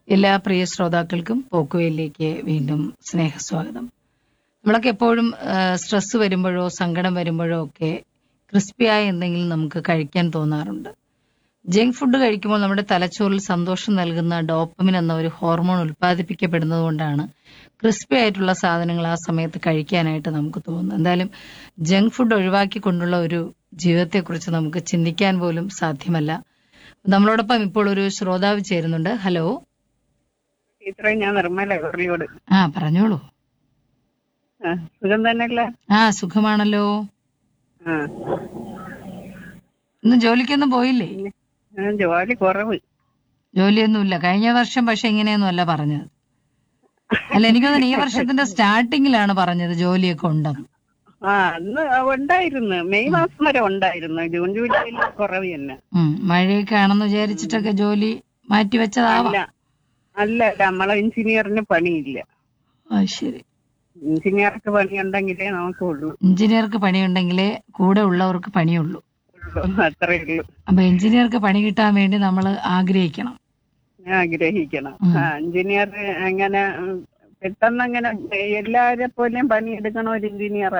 എല്ലാ പ്രിയ ശ്രോതാക്കൾക്കും പോക്കുവയിലേക്ക് വീണ്ടും സ്നേഹസ്വാഗതം നമ്മളൊക്കെ എപ്പോഴും സ്ട്രെസ് വരുമ്പോഴോ സങ്കടം വരുമ്പോഴോ ഒക്കെ ക്രിസ്പിയായ എന്തെങ്കിലും നമുക്ക് കഴിക്കാൻ തോന്നാറുണ്ട് ജങ്ക് ഫുഡ് കഴിക്കുമ്പോൾ നമ്മുടെ തലച്ചോറിൽ സന്തോഷം നൽകുന്ന ഡോപ്പമിൻ എന്ന ഒരു ഹോർമോൺ ഉൽപ്പാദിപ്പിക്കപ്പെടുന്നത് കൊണ്ടാണ് ക്രിസ്പി ആയിട്ടുള്ള സാധനങ്ങൾ ആ സമയത്ത് കഴിക്കാനായിട്ട് നമുക്ക് തോന്നുന്നത് എന്തായാലും ജങ്ക് ഫുഡ് ഒഴിവാക്കിക്കൊണ്ടുള്ള ഒരു ജീവിതത്തെക്കുറിച്ച് നമുക്ക് ചിന്തിക്കാൻ പോലും സാധ്യമല്ല നമ്മളോടൊപ്പം ഇപ്പോൾ ഒരു ശ്രോതാവ് ചേരുന്നുണ്ട് ഹലോ ടീച്ചറെ ഞാൻ നിർമ്മല ഉരുളിയോട് ആ പറഞ്ഞോളൂ ആ, സുഖം തന്നെയല്ലേ ആ സുഖമാണല്ലോ ആ ഇന്ന് ജോലിക്കൊന്നും പോയില്ലേ ആ, ജോലി കുറവ് ജോലിയൊന്നുമില്ല കഴിഞ്ഞ വർഷം പക്ഷെ ഇങ്ങനെയൊന്നും അല്ല പറഞ്ഞത് അല്ല എനിക്ക് തോന്നുന്നു ഈ വർഷത്തിന്റെ സ്റ്റാർട്ടിങ്ങിലാണ് പറഞ്ഞത് ജോലിയൊക്കെ ഉണ്ടെന്ന് ആ അന്ന് ഉണ്ടായിരുന്നു മെയ് മാസം വരെ ഉണ്ടായിരുന്നു ജൂൺ ജൂലൈയിൽ കുറവ് തന്നെ ഉം, മഴയൊക്കെ ആണെന്ന് വിചാരിച്ചിട്ടൊക്കെ ജോലി മാറ്റിവെച്ചതാവാം അല്ല അല്ല നമ്മളെ എഞ്ചിനീയറിന് പണിയില്ല ആ ശരി എഞ്ചിനീയർക്ക് പണിയുണ്ടെങ്കിലേ നമുക്ക് ഉള്ളൂ എഞ്ചിനീയർക്ക് പണിയുണ്ടെങ്കിലേ കൂടെ ഉള്ളവർക്ക് പണിയുള്ളൂ ഉള്ളൂ അത്രേ ഉള്ളൂ അപ്പൊ എഞ്ചിനീയർക്ക് പണി കിട്ടാൻ വേണ്ടി നമ്മൾ ആഗ്രഹിക്കണം ഞാൻ ആഗ്രഹിക്കണം ഉം. ആ എഞ്ചിനീയർ അങ്ങനെ ഉം, പെട്ടെന്ന് അങ്ങനെ എല്ലാരെ പോലെയും പണിയെടുക്കണ ഒരു എഞ്ചിനീയർ